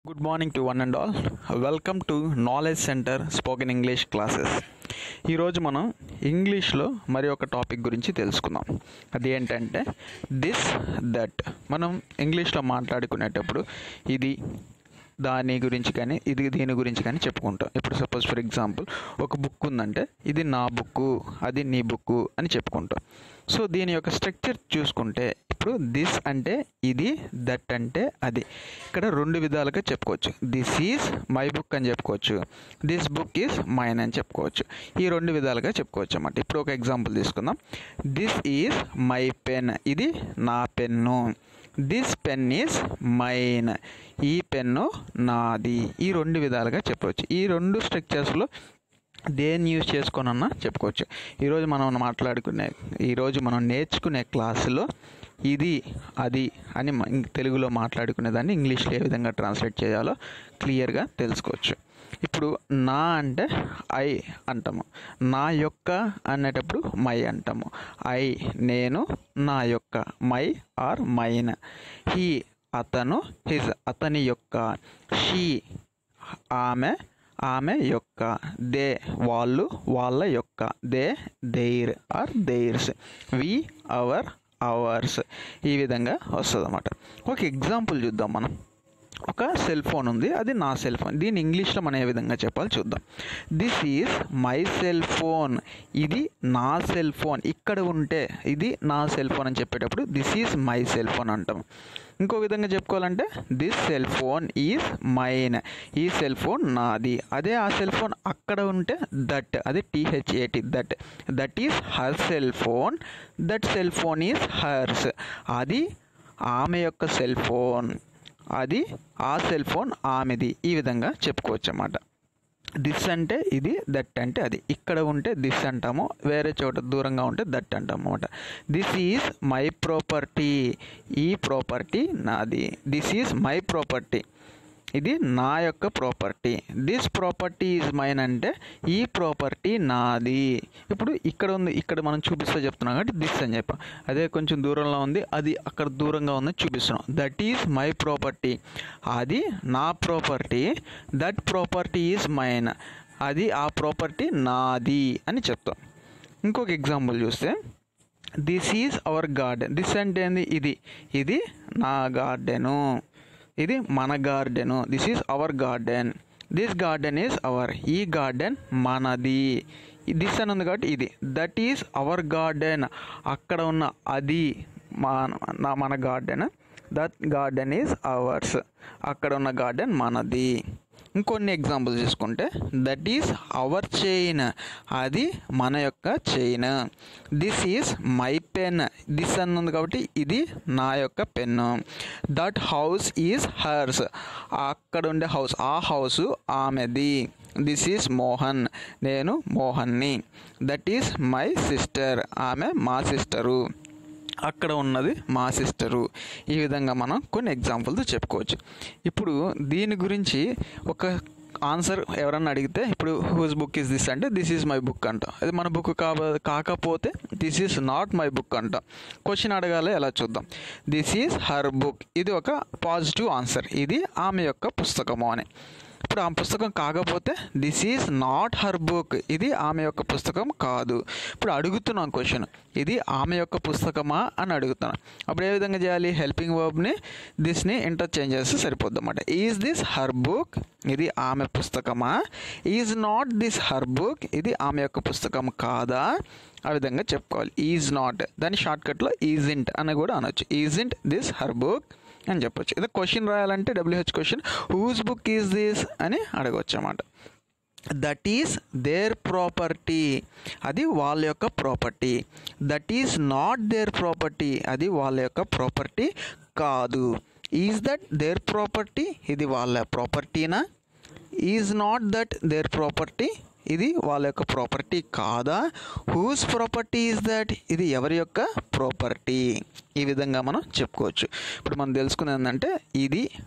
good morning to one and all welcome to knowledge centre spoken English classes ఈరోజు మనం ఇంగ్లీష్లో మరి ఒక టాపిక్ గురించి తెలుసుకుందాం అది ఏంటంటే దిస్ దట్ మనం ఇంగ్లీష్లో మాట్లాడుకునేటప్పుడు ఇది దాని గురించి కానీ ఇది దీని గురించి కానీ చెప్పుకుంటాం ఇప్పుడు సపోజ్ ఫర్ ఎగ్జాంపుల్ ఒక బుక్ ఉందంటే ఇది నా బుక్కు అది నీ బుక్కు అని చెప్పుకుంటాం సో దీని యొక్క స్ట్రక్చర్ చూసుకుంటే ఇప్పుడు దిస్ అంటే ఇది దట్ అంటే అది ఇక్కడ రెండు విధాలుగా చెప్పుకోవచ్చు దిస్ ఈజ్ మై బుక్ అని చెప్పుకోవచ్చు దిస్ బుక్ ఈజ్ మైన్ అని చెప్పుకోవచ్చు ఈ రెండు విధాలుగా చెప్పుకోవచ్చు అన్నమాట ఇప్పుడు ఒక ఎగ్జాంపుల్ తీసుకుందాం దిస్ ఈజ్ మై పెన్ ఇది నా pen this pen is mine ఈ పెన్ను నాది ఈ రెండు విధాలుగా చెప్పవచ్చు ఈ రెండు స్ట్రక్చర్స్లో దేన్ని యూజ్ చేసుకోనన్నా చెప్పుకోవచ్చు ఈరోజు మనం మాట్లాడుకునే ఈరోజు మనం నేర్చుకునే క్లాసులో ఇది అది అని మ- ఇంగ్ తెలుగులో మాట్లాడుకునే దాన్ని ఇంగ్లీష్లో ఏ విధంగా ట్రాన్స్లేట్ చేయాలో క్లియర్గా తెలుసుకోవచ్చు ఇప్పుడు నా అంటే ఐ అంటాము నా యొక్క అనేటప్పుడు మై అంటాము ఐ నేను నా యొక్క మై ఆర్ మైన్ హీ అతను హిజ్ అతని యొక్క షీ ఆమె ఆమె యొక్క దే వాళ్ళు వాళ్ళ యొక్క they their or theirs we our ours ఈ విధంగా వస్తుంది అన్నమాట ఒక ఎగ్జాంపుల్ చూద్దాం మనం ఒక సెల్ ఫోన్ ఉంది అది నా సెల్ ఫోన్ దీన్ని ఇంగ్లీష్లో మనం ఏ విధంగా చెప్పాలి చూద్దాం this is my cell phone ఇది నా సెల్ ఫోన్ ఇక్కడ ఉంటే ఇది నా సెల్ ఫోన్ అని చెప్పేటప్పుడు this is my cell phone అంటాం ఇంకో విధంగా చెప్పుకోవాలంటే this cell phone is mine ఈ సెల్ ఫోన్ నాది అదే ఆ సెల్ ఫోన్ అక్కడ ఉంటే దట్ అది T H A T that that is her cell phone that cell phone is hers అది ఆమె యొక్క సెల్ ఫోన్ అది ఆ సెల్ ఫోన్ ఆమెది ఈ విధంగా చెప్పుకోవచ్చు అన్నమాట దిస్ అంటే ఇది దట్ అంటే అది ఇక్కడ ఉంటే దిస్ అంటాము వేరే చోట దూరంగా ఉంటే దట్ అంటాము అనమాట దిస్ ఈజ్ మై ప్రాపర్టీ ఈ ప్రాపర్టీ నాది దిస్ ఈజ్ మై ప్రాపర్టీ ఇది నా యొక్క property this property is mine అంటే ఈ ప్రాపర్టీ నాది ఇప్పుడు ఇక్కడ ఉంది ఇక్కడ మనం చూపిస్తే చెప్తున్నాం కాబట్టి దిస్ అని చెప్పాం అదే కొంచెం దూరంలో ఉంది అది అక్కడ దూరంగా ఉందని చూపిస్తున్నాం దట్ ఈజ్ మై ప్రాపర్టీ అది నా property that property is mine అది ఆ ప్రాపర్టీ నాది అని చెప్తాం ఇంకొక ఎగ్జాంపుల్ చూస్తే this is our garden this అంటే ఏంది ఇది ఇది నా గార్డెను ఇది మన garden this is our garden this garden is our ఈ గార్డెన్ మనది దిస్ అని ఉంది కాబట్టి ఇది దట్ ఈజ్ అవర్ గార్డెన్ అక్కడ ఉన్న అది మన నా- మన garden that garden is ours అక్కడ ఉన్న గార్డెన్ మనది ఇంకొన్ని ఎగ్జాంపుల్ తీసుకుంటే దట్ ఈస్ అవర్ చైన్ అది మన యొక్క chain this is my pen this అని ఉంది కాబట్టి ఇది నా యొక్క pen that house is hers అక్కడ ఉండే హౌస్ ఆ హౌస్ ఆమెది దిస్ ఈజ్ మోహన్ నేను మోహన్ని దట్ ఈస్ మై సిస్టర్ ఆమె మా సిస్టరు అక్కడ ఉన్నది మా సిస్టరు ఈ విధంగా మనం కొన్ని ఎగ్జాంపుల్స్ చెప్పుకోవచ్చు ఇప్పుడు దీని గురించి ఒక ఆన్సర్ ఎవరన్నా అడిగితే ఇప్పుడు హూజ్ బుక్ ఇస్ దిస్ అంటే దిస్ ఈజ్ మై బుక్ అంటాం అది మన బుక్ కాబ కాకపోతే this is not my book అంటాం క్వశ్చన్ అడగాలి ఎలా చూద్దాం దిస్ ఈజ్ హర్ బుక్ ఇది ఒక పాజిటివ్ ఆన్సర్ ఇది ఆమె యొక్క పుస్తకము అని ఇప్పుడు ఆ పుస్తకం కాకపోతే this is not her book ఇది ఆమె యొక్క పుస్తకం కాదు ఇప్పుడు అడుగుతున్నాం క్వశ్చన్ ఇది ఆమె యొక్క పుస్తకమా అని అడుగుతున్నాం అప్పుడు ఏ విధంగా చేయాలి హెల్పింగ్ వర్బ్ని దిస్ని ఇంటర్చేంజ్ చేస్తే సరిపోద్ది అనమాట ఈజ్ దిస్ హర్ బుక్ ఇది ఆమె పుస్తకమా is not this her book ఇది ఆమె యొక్క పుస్తకం కాదా ఆ విధంగా చెప్పుకోవాలి ఈజ్ నాట్ దాని షార్ట్కట్లో ఈజింట్ అని కూడా అనొచ్చు ఈజింట్ దిస్ హర్ బుక్ అని చెప్పొచ్చు ఇదే క్వశ్చన్ రాయాలంటే W H question whose book is this అని అడగవచ్చు అన్నమాట దట్ ఈస్ దేర్ ప్రాపర్టీ అది వాళ్ళ యొక్క property that is not their property అది వాళ్ళ యొక్క ప్రాపర్టీ కాదు ఈజ్ దట్ దేర్ ప్రాపర్టీ ఇది వాళ్ళ ప్రాపర్టీనా is not that their property ఇది వాళ్ళ యొక్క ప్రాపర్టీ కాదా హూస్ ప్రాపర్టీ ఈజ్ దట్ ఇది ఎవరి యొక్క ప్రాపర్టీ ఈ విధంగా మనం చెప్పుకోవచ్చు ఇప్పుడు మనం తెలుసుకునేది ఏంటంటే ఇది